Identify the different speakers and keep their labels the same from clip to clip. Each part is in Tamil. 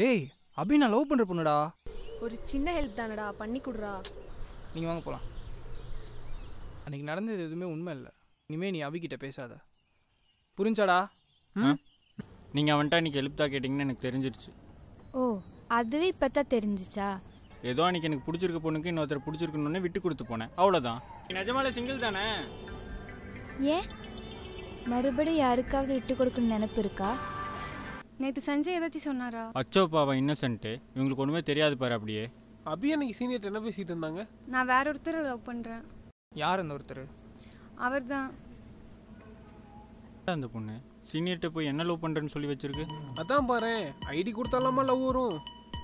Speaker 1: டேய் அபி நான் லவ் பண்ணுற பொண்ணுடா
Speaker 2: ஒரு சின்ன ஹெல்ப் தானடா பண்ணி கொடுறா
Speaker 1: நீங்கள் வாங்க போகலாம் அன்னைக்கு நடந்தது எதுவுமே உண்மை இல்லை இனிமே நீ அபிக்கிட்ட பேசாத புரிஞ்சாடா
Speaker 3: நீங்கள் அவன்கிட்ட அன்றைக்கி எழுப்தா கேட்டிங்கன்னு எனக்கு தெரிஞ்சிருச்சு
Speaker 4: ஓ அதுவே இப்போ தான் தெரிஞ்சிச்சா
Speaker 3: ஏதோ அன்றைக்கி எனக்கு பிடிச்சிருக்க பொண்ணுக்கு இன்னொருத்தர் பிடிச்சிருக்கணுன்னே விட்டு கொடுத்து போனேன் அவ்வளோதான் நிஜமால சிங்கிள் தானே
Speaker 4: ஏன் மறுபடியும் யாருக்காவது விட்டு கொடுக்கணும்னு நினப்பு இருக்கா
Speaker 2: நேற்று சஞ்சய் ஏதாச்சும் சொன்னாரா
Speaker 3: அச்சோ பாவா இன்னசென்ட்டு இவங்களுக்கு ஒன்றுமே தெரியாது பாரு அப்படியே
Speaker 5: அபி அன்னைக்கு சீனியர்ட்ட என்ன பேசிட்டு இருந்தாங்க
Speaker 2: நான் வேற ஒருத்தரை லவ் பண்ணுறேன்
Speaker 1: யார் அந்த ஒருத்தர்
Speaker 2: அவர் தான்
Speaker 3: அந்த பொண்ணு சீனியர்கிட்ட போய் என்ன லவ் பண்ணுறேன்னு சொல்லி வச்சிருக்கு
Speaker 5: அதான் பாரு ஐடி கொடுத்தாலாமா லவ் வரும்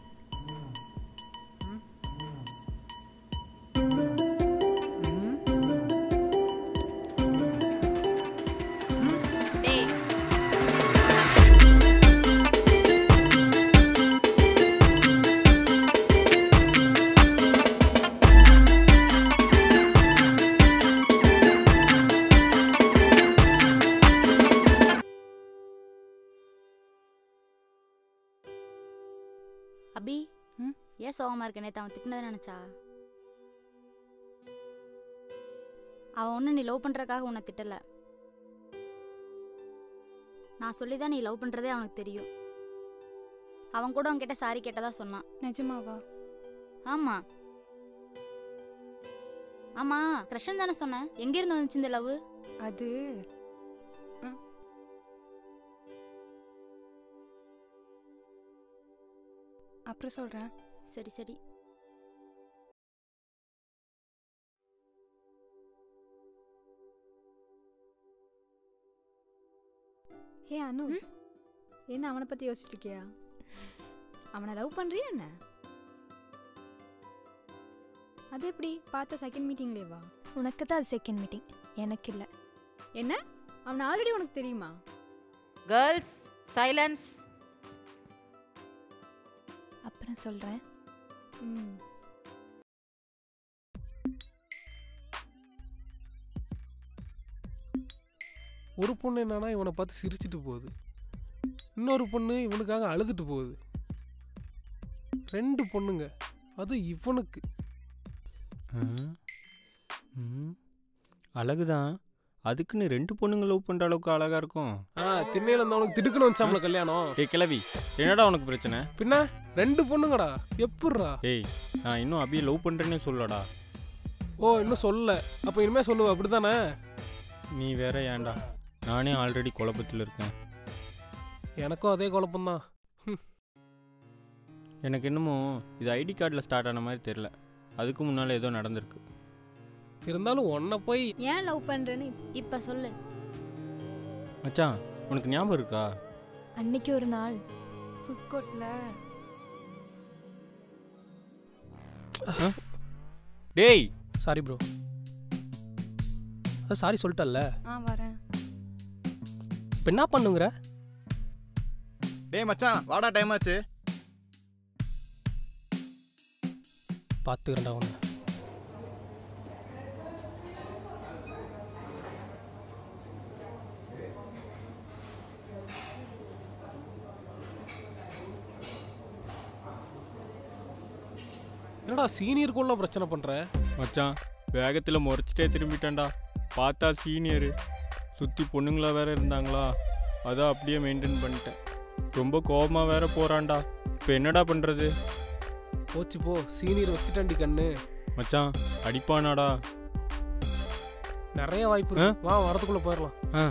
Speaker 4: டேய்
Speaker 6: அபி
Speaker 2: ம்?
Speaker 6: ஏன் சோகமாக இருக்க நேற்று அவன் திட்டினதை நினச்சா அவன் ஒன்றும் நீ லவ் பண்ணுறக்காக உன்னை திட்டலை நான் சொல்லி தான் நீ லவ் பண்ணுறதே அவனுக்கு தெரியும் அவன் கூட உன்கிட்ட சாரி கேட்டதா சொன்னான்
Speaker 2: நிஜமாவா
Speaker 6: ஆமாம் ஆமாம் கிருஷ்ணன் தானே சொன்னேன் எங்கேருந்து வந்துச்சு இந்த லவ்
Speaker 2: அது ம். அப்புறம் சொல்கிறேன்
Speaker 6: சரி சரி
Speaker 7: ஹே அனு என்ன அவனை பற்றி யோசிச்சுட்டு இருக்கியா அவனை லவ் பண்ணுறியா என்ன அது எப்படி பார்த்த செகண்ட் மீட்டிங்லேயே வா
Speaker 4: உனக்கு தான் அது செகண்ட் மீட்டிங் எனக்கு இல்லை
Speaker 7: என்ன அவனை ஆல்ரெடி உனக்கு தெரியுமா
Speaker 8: கேர்ள்ஸ் சைலன்ஸ்
Speaker 4: அப்புறம் சொல்கிறேன்
Speaker 7: ம்
Speaker 5: ஒரு பொண்ணு என்னன்னா இவனை பார்த்து சிரிச்சிட்டு போகுது இன்னொரு பொண்ணு இவனுக்காக அழுதுட்டு போகுது ரெண்டு பொண்ணுங்க அது இவனுக்கு
Speaker 3: அழகுதான் அதுக்குன்னு ரெண்டு பொண்ணுங்க லவ் பண்ணுற அளவுக்கு அழகாக இருக்கும்
Speaker 5: ஆ திண்ணையில இருந்தவனுக்கு திடுக்கணும் வந்துச்சாம்ல கல்யாணம்
Speaker 3: ஏய் கிளவி என்னடா உனக்கு பிரச்சனை
Speaker 5: பின்ன ரெண்டு பொண்ணுங்கடா எப்புட்றா
Speaker 3: ஏய் நான் இன்னும் அபியை லவ் பண்ணுறேன்னே சொல்லடா
Speaker 5: ஓ இன்னும் சொல்லல அப்போ இனிமே சொல்லுவ அப்படிதானே
Speaker 3: நீ வேற ஏன்டா நானே ஆல்ரெடி குழப்பத்தில் இருக்கேன்
Speaker 5: எனக்கும் அதே குழப்பம்தான்
Speaker 3: எனக்கு என்னமோ இது ஐடி கார்டில் ஸ்டார்ட் ஆன மாதிரி தெரில அதுக்கு முன்னால் ஏதோ நடந்திருக்கு
Speaker 5: இருந்தாலும் உன்னை போய்
Speaker 7: ஏன் லவ் பண்ணுறேன்னு
Speaker 6: இப்போ சொல்லு
Speaker 3: மச்சான் உனக்கு ஞாபகம் இருக்கா
Speaker 4: அன்னைக்கு ஒரு நாள்
Speaker 2: ஃபுட் கோர்ட்டில்
Speaker 3: டேய்
Speaker 5: சாரி ப்ரோ சாரி சொல்லிட்டல்ல
Speaker 2: ஆ வரேன்
Speaker 5: இப்போ என்ன பண்ணுங்கிற
Speaker 9: டேய் மச்சான் வாடா டைம் ஆச்சு
Speaker 5: பார்த்துக்கிறேன்டா ஒன்று என்னடா சீனியருக்குள்ள பிரச்சனை பண்ற
Speaker 3: மச்சான் வேகத்தில் முறைச்சிட்டே திரும்பிட்டேன்டா பார்த்தா சீனியரு சுற்றி பொண்ணுங்களா வேற இருந்தாங்களா அதான் அப்படியே மெயின்டைன் பண்ணிட்டேன் ரொம்ப கோபமாக வேற போகிறான்டா இப்போ என்னடா பண்ணுறது
Speaker 5: போச்சு போ சீனியர் வச்சுட்டாண்டி கண்ணு
Speaker 3: மச்சான் அடிப்பானாடா
Speaker 5: நிறைய வாய்ப்பு இருக்கு வா வரதுக்குள்ள போயிடலாம்
Speaker 3: ஆ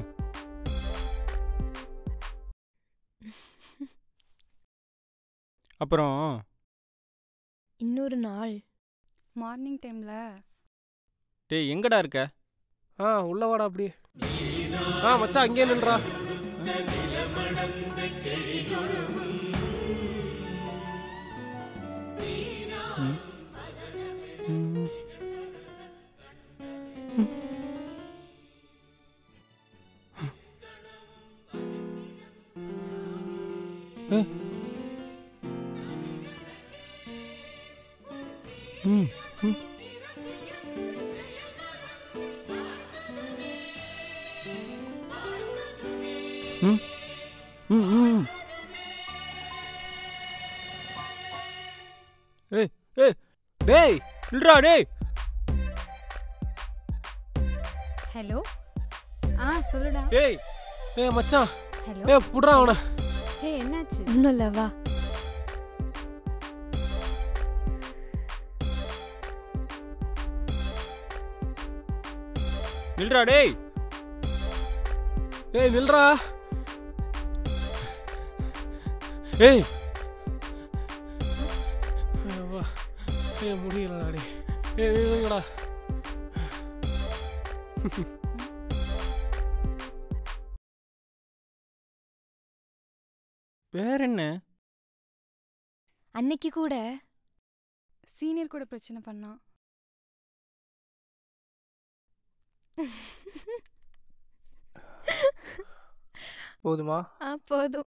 Speaker 3: அப்புறம்
Speaker 4: இன்னொரு நாள்
Speaker 2: மார்னிங் டைமில்
Speaker 3: டேய் எங்கடா இருக்க
Speaker 5: ஆ உள்ள வாடா அப்படியே ஆ மச்சான் அங்கேயே நின்றா
Speaker 3: ம் ம் ம் ம் ம் நில்றா டேய்
Speaker 7: ஹலோ ஆ சொல்லுடா
Speaker 3: டேய்
Speaker 5: ஏய் மச்சான்
Speaker 7: ஹலோ
Speaker 5: ஏய் புட்றா அவனை
Speaker 7: ஹே என்னாச்சு
Speaker 4: ஒன்றும் இல்லை வா
Speaker 3: நில்றா டேய்
Speaker 5: ஏய் நில்றா ஏய் ஏய், வா ஏய் முடியலடா டேய் ஏய் நில்லுங்கடா
Speaker 3: வேற என்ன
Speaker 4: அன்னைக்கு கூட
Speaker 2: சீனியர் கூட பிரச்சனை பண்ணான்
Speaker 1: போதுமா
Speaker 4: ஆ போதும்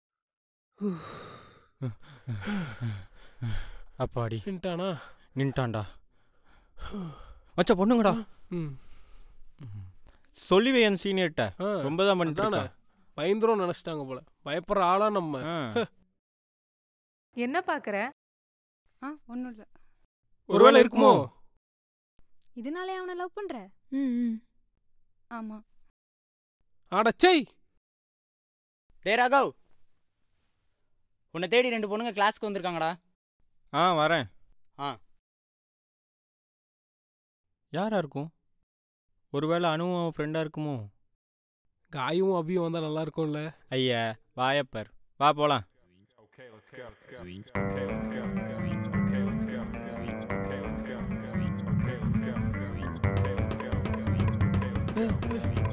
Speaker 3: அப்பாடி
Speaker 5: நின்ட்டானா
Speaker 3: நின்ட்டான்டா மச்சா பொண்ணுங்கடா
Speaker 5: ம்
Speaker 3: சொல்லிவே என் சீனியர்கிட்ட
Speaker 5: ஆ
Speaker 3: ரொம்ப தான் பண்ணிட்டு
Speaker 5: அதானே
Speaker 3: இருக்கா.
Speaker 5: பயந்துரும் நினைச்சிட்டாங்க போல பயப்படுற ஆளா நம்ம
Speaker 3: ஆ.
Speaker 10: என்ன பாக்குற
Speaker 2: ஆ ஒன்றும் இல்லை
Speaker 5: ஒருவேளை இருக்குமோ
Speaker 7: இதனாலே அவனை லவ் பண்ற
Speaker 4: ம் ம்
Speaker 2: ஆமாம்
Speaker 5: அடச்சை
Speaker 11: டே ராகவ் உன்னை தேடி ரெண்டு பொண்ணுங்க கிளாஸ்க்கு வந்திருக்காங்கடா
Speaker 3: ஆ வரேன்
Speaker 11: ஆ.
Speaker 3: யாரா இருக்கும் ஒருவேளை அணுவும் ஃப்ரெண்டாக இருக்குமோ
Speaker 5: காயும் அபியும் வந்தா நல்லா இருக்கும்ல
Speaker 3: ஐயா வாயப்பர் வா போலாம்
Speaker 5: ஏய், ஏய்,